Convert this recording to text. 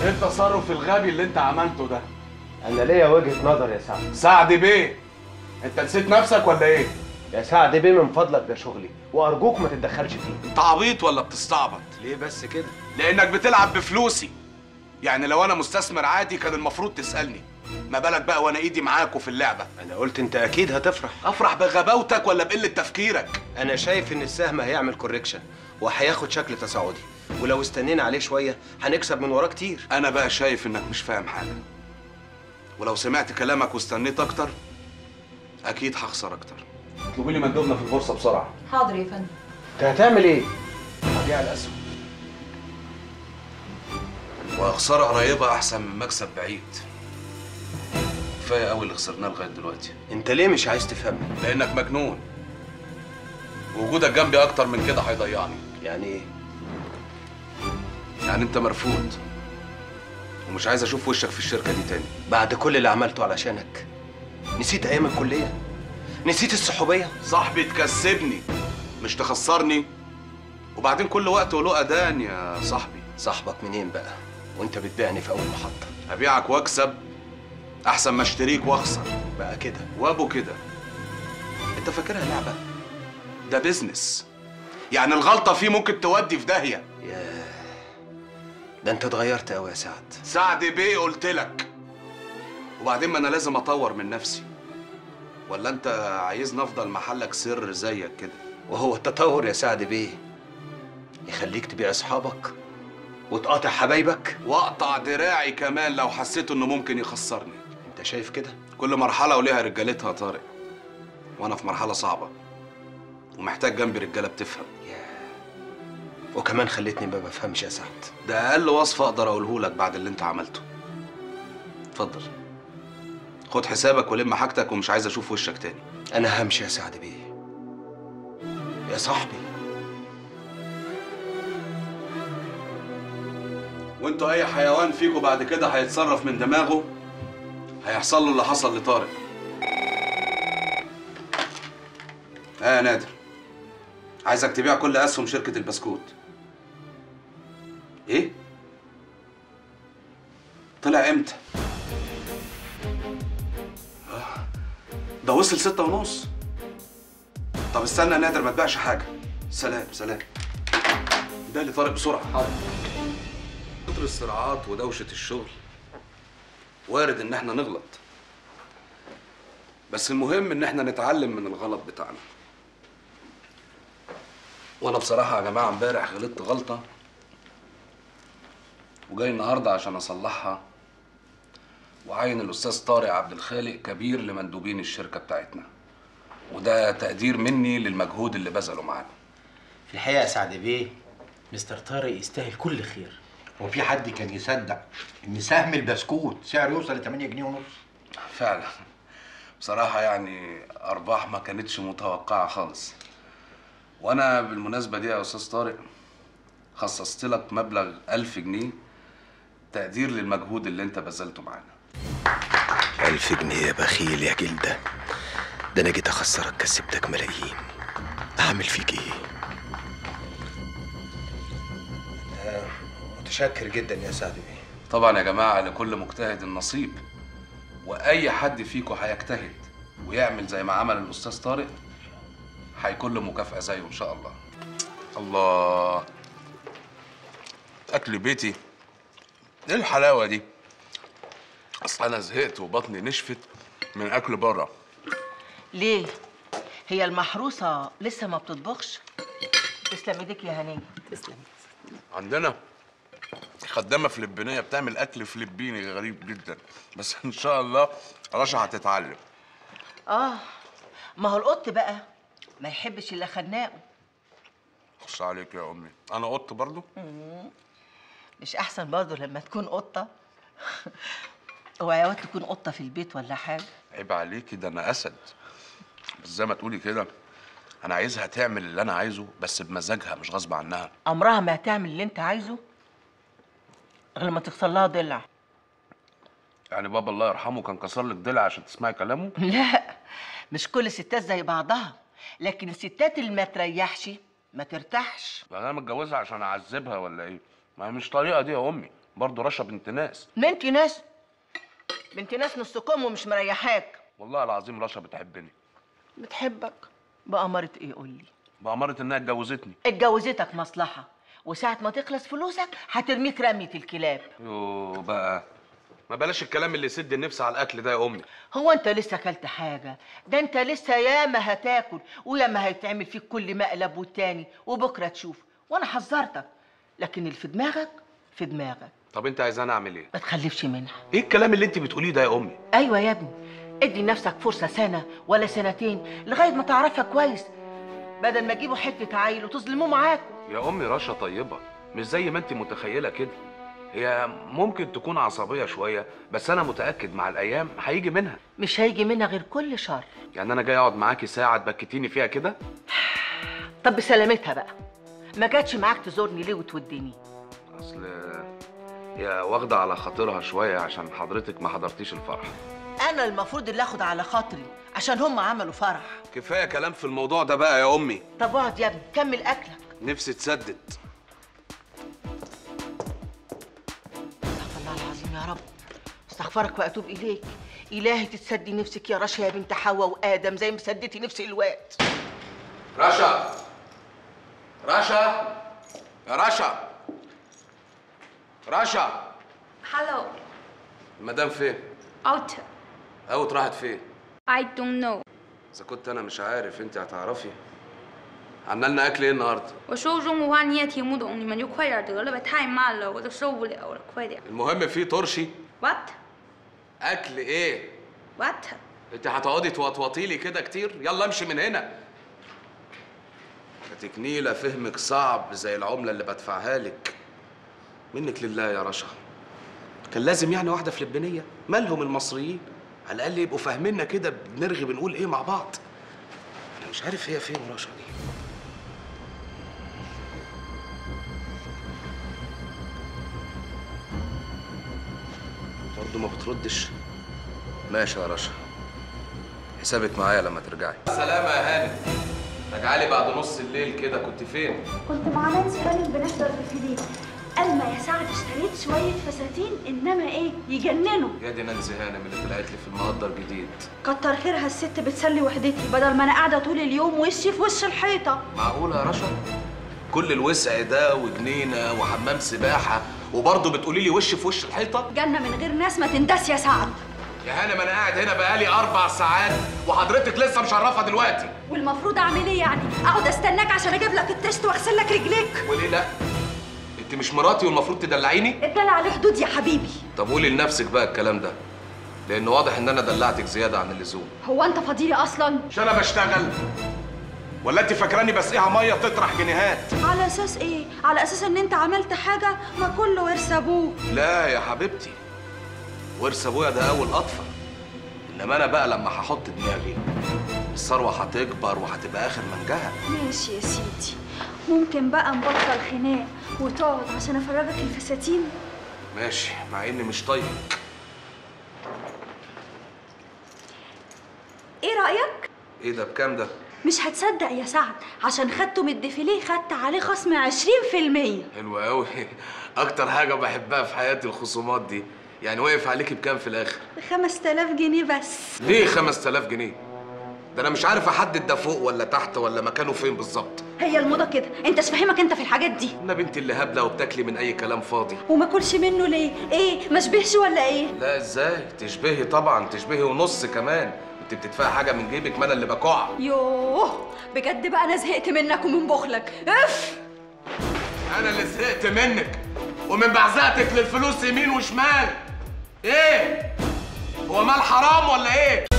ايه التصرف الغبي اللي انت عملته ده انا ليا وجهه نظر يا سعد سعد بيه انت نسيت نفسك ولا ايه يا سعد بيه من فضلك ده شغلي وارجوك ما تتدخلش فيه انت عبيط ولا بتستعبط ليه بس كده لانك بتلعب بفلوسي يعني لو انا مستثمر عادي كان المفروض تسالني ما بالك بقى وانا ايدي معاكوا في اللعبه انا قلت انت اكيد هتفرح افرح بغباوتك ولا بقله تفكيرك انا شايف ان السهم هيعمل كوريكشن وهياخد شكل تصاعدي ولو استنينا عليه شويه هنكسب من وراه كتير انا بقى شايف انك مش فاهم حاجه ولو سمعت كلامك واستنيت اكتر اكيد هخسر اكتر اطلبي لي مندوبنا في البورصه بسرعه حاضر يا فندم انت هتعمل ايه هبيع الاسهم وخساره قريبه احسن من مكسب بعيد كفايه قوي اللي خسرناه لغايه دلوقتي انت ليه مش عايز تفهمني لانك مجنون وجودك جنبي اكتر من كده هيضيعني يعني ايه يعني انت مرفوض ومش عايز اشوف وشك في الشركه دي تاني بعد كل اللي عملته علشانك نسيت ايام الكليه نسيت الصحوبيه صاحبي تكسبني مش تخسرني وبعدين كل وقت وله اذان يا صاحبي صاحبك منين بقى وانت بتبيعني في اول محطه ابيعك واكسب احسن ما اشتريك واخسر بقى كده وابو كده انت فاكرها لعبه ده بيزنس يعني الغلطه فيه ممكن تودي في داهيه ياه ده انت اتغيرت قوي يا سعد سعد بيه قلت لك وبعدين ما انا لازم اطور من نفسي ولا انت عايزني افضل محلك سر زيك كده وهو التطور يا سعد بيه يخليك تبيع اصحابك وتقاطع حبايبك واقطع دراعي كمان لو حسيت انه ممكن يخسرني انت شايف كده كل مرحله وليها رجالتها يا طارق وانا في مرحله صعبه ومحتاج جنبي رجاله بتفهم وكمان خليتني ما بفهمش يا سعد ده اقل وصف اقدر اقوله لك بعد اللي انت عملته اتفضل خد حسابك ولم حاجتك ومش عايز اشوف وشك تاني انا همشي يا سعد بيه يا صاحبي وانتوا اي حيوان فيكم بعد كده هيتصرف من دماغه هيحصل له اللي حصل لطارق اه يا نادر عايزك تبيع كل اسهم شركه البسكوت ايه طلع امتى آه، ده وصل ستة ونص طب استنى يا نادر ما تبيعش حاجه سلام سلام ده اللي طارق بسرعه حاضر كتر الصراعات ودوشة الشغل وارد ان احنا نغلط بس المهم ان احنا نتعلم من الغلط بتاعنا وانا بصراحة يا جماعة امبارح غلطت غلطة وجاي النهاردة عشان اصلحها وعين الاستاذ طارق عبد الخالق كبير لمندوبين الشركة بتاعتنا وده تقدير مني للمجهود اللي بذله معانا في الحقيقة يا سعد بيه مستر طارق يستاهل كل خير هو في حد كان يصدق ان سهم البسكوت سعره يوصل ل 8 جنيه ونص فعلا بصراحة يعني أرباح ما كانتش متوقعة خالص وأنا بالمناسبة دي يا أستاذ طارق خصصت لك مبلغ ألف جنيه تقدير للمجهود اللي أنت بذلته معانا ألف جنيه يا بخيل يا جلدة ده أنا جيت أخسرك كسبتك ملايين أعمل فيك إيه؟ آه، متشكر جدا يا سعد بيه طبعا يا جماعة لكل مجتهد نصيب وأي حد فيكم هيجتهد ويعمل زي ما عمل الأستاذ طارق هيكون له مكافأة زيه إن شاء الله الله أكل بيتي إيه الحلاوة دي؟ أصل أنا زهقت وبطني نشفت من أكل بره ليه؟ هي المحروسة لسه ما بتطبخش؟ تسلم ايدك يا هنية تسلم عندنا خدامة فلبينية بتعمل أكل فلبيني غريب جدا بس إن شاء الله رشا هتتعلم اه ما هو القط بقى ما يحبش الا خناقه خص عليك يا أمي أنا قط برضو مش احسن برضه لما تكون قطة اوعى يا واد تكون قطة في البيت ولا حاجة عيب عليكي ده أنا أسد بس زي ما تقولي كده أنا عايزها تعمل اللي أنا عايزه بس بمزاجها مش غصب عنها عمرها ما هتعمل اللي انت عايزه غير لما تكسر لها ضلع يعني بابا الله يرحمه كان كسر لك ضلع عشان تسمعي كلامه لا مش كل الستات زي بعضها لكن الستات اللي ما تريحش ما ترتاحش ده انا متجوزها عشان اعذبها ولا ايه ما هي مش طريقه دي يا امي برضه رشا بنت ناس بنت ناس بنت ناس نصكم ومش مريحاك والله العظيم رشا بتحبني بتحبك بأمارة ايه قول لي بأمارة انها اتجوزتني اتجوزتك مصلحة وساعة ما تخلص فلوسك هترميك رمية الكلاب يوه بقى ما بلاش الكلام اللي يسد النفس على الاكل ده يا امي هو انت لسه اكلت حاجة ده انت لسه ياما هتاكل وياما هيتعمل فيك كل مقلب والتاني وبكرة تشوف وانا حذرتك لكن اللي في دماغك في دماغك طب انت عايزاني اعمل ايه ما تخلفش منها ايه الكلام اللي انت بتقوليه ده يا امي ايوه يا ابني ادي لنفسك فرصة سنة ولا سنتين لغاية ما تعرفها كويس بدل ما تجيبوا حتة عيل وتظلموه معاكم يا امي رشا طيبه مش زي ما انت متخيله كده هي ممكن تكون عصبيه شويه بس انا متاكد مع الايام هيجي منها مش هيجي منها غير كل شر يعني انا جاي اقعد معاكي ساعه تبكتيني فيها كده طب بسلامتها بقى ما جاتش معاك تزورني ليه وتوديني اصل هي واخده على خاطرها شويه عشان حضرتك ما حضرتيش الفرح انا المفروض اللي اخد على خاطري عشان هم عملوا فرح كفايه كلام في الموضوع ده بقى يا امي طب اقعد يا ابني كمل اكلك نفسي تسدد استغفر الله العظيم يا رب استغفرك واتوب اليك الهي تتسدي نفسك يا رشا يا بنت حواء وادم زي ما سدتي نفس الواد رشا رشا يا رشا رشا Hello, المدام فين out. اوت راحت فين I don't know. اذا كنت انا مش عارف انت هتعرفي عملنا لنا اكل ايه النهارده 我说中国话你也听不懂，你们就快点得了呗，太慢了，我都受不了了，快点。 المهم في طرشي What? اكل ايه What? انت هتقعدي توطوطي لي كده كتير يلا امشي من هنا تكنيلة فهمك صعب زي العملة اللي بدفعها لك منك لله يا رشا كان لازم يعني واحدة فلبينية مالهم المصريين على الأقل يبقوا فاهميننا كده بنرغي بنقول إيه مع بعض أنا مش عارف هي فين رشا دي برضه ما بتردش ماشي يا رشا حسابك معايا لما ترجعي سلامة يا هاني رجعلي بعد نص الليل كده كنت فين؟ كنت مع نانسي هانم بنحضر الفيديو قال ما يا سعد اشتريت شوية فساتين انما ايه يجننوا يا دي نانسي هانم اللي طلعت لي في المقدر جديد كتر خيرها الست بتسلي وحدتي بدل ما انا قاعدة طول اليوم وشي في وش الحيطة معقولة يا رشا؟ كل الوسع ده وجنينة وحمام سباحة وبرضه بتقولي لي وش في وش الحيطة؟ جنة من غير ناس ما تندس يا سعد يا هانم أنا قاعد هنا بقالي أربع ساعات وحضرتك لسه مشرفة دلوقتي والمفروض اعمل ايه يعني اقعد استناك عشان اجيب لك التشت واغسل لك رجليك وليه لأ؟ أنت مش مراتي والمفروض تدلعيني؟ الدلع عليه حدود يا حبيبي طب قولي لنفسك بقى الكلام ده لأن واضح إن أنا دلعتك زيادة عن اللزوم هو انت فضيلي اصلا مش أنا بشتغل ولا أنت فاكراني بسقيها مية تطرح جنيهات؟ على اساس ايه على اساس ان انت عملت حاجة ما كله ورث ابوه لا يا حبيبتي ورث ابويا ده اول اطفال انما انا بقى لما هحط دماغي الثروه هتكبر وهتبقى اخر منجها ماشي يا سيدي ممكن بقى نبطل خناق وتقعد عشان افرجك الفساتين ماشي مع اني مش طيب ايه رأيك؟ ايه ده بكام ده مش هتصدق يا سعد عشان خدته من الديفيليه خدت عليه خصم 20% حلو قوي اكتر حاجه بحبها في حياتي الخصومات دي يعني وقف عليكي بكام في الاخر 5000 جنيه بس ليه 5000 جنيه ده انا مش عارف احدد ده فوق ولا تحت ولا مكانه فين بالظبط هي الموضة كده انت مش فاهمك انت في الحاجات دي انا بنتي اللي هبله وبتاكلي من اي كلام فاضي وما كلش منه ليه ايه ما شبهش ولا ايه لا ازاي تشبهي طبعا تشبهي ونص كمان انت بتدفعي حاجه من جيبك ما انا اللي بكوع يوه بجد بقى انا زهقت منك ومن بخلك اف انا اللي زهقت منك ومن بعزقتك للفلوس يمين وشمال ايه هو مال حرام ولا ايه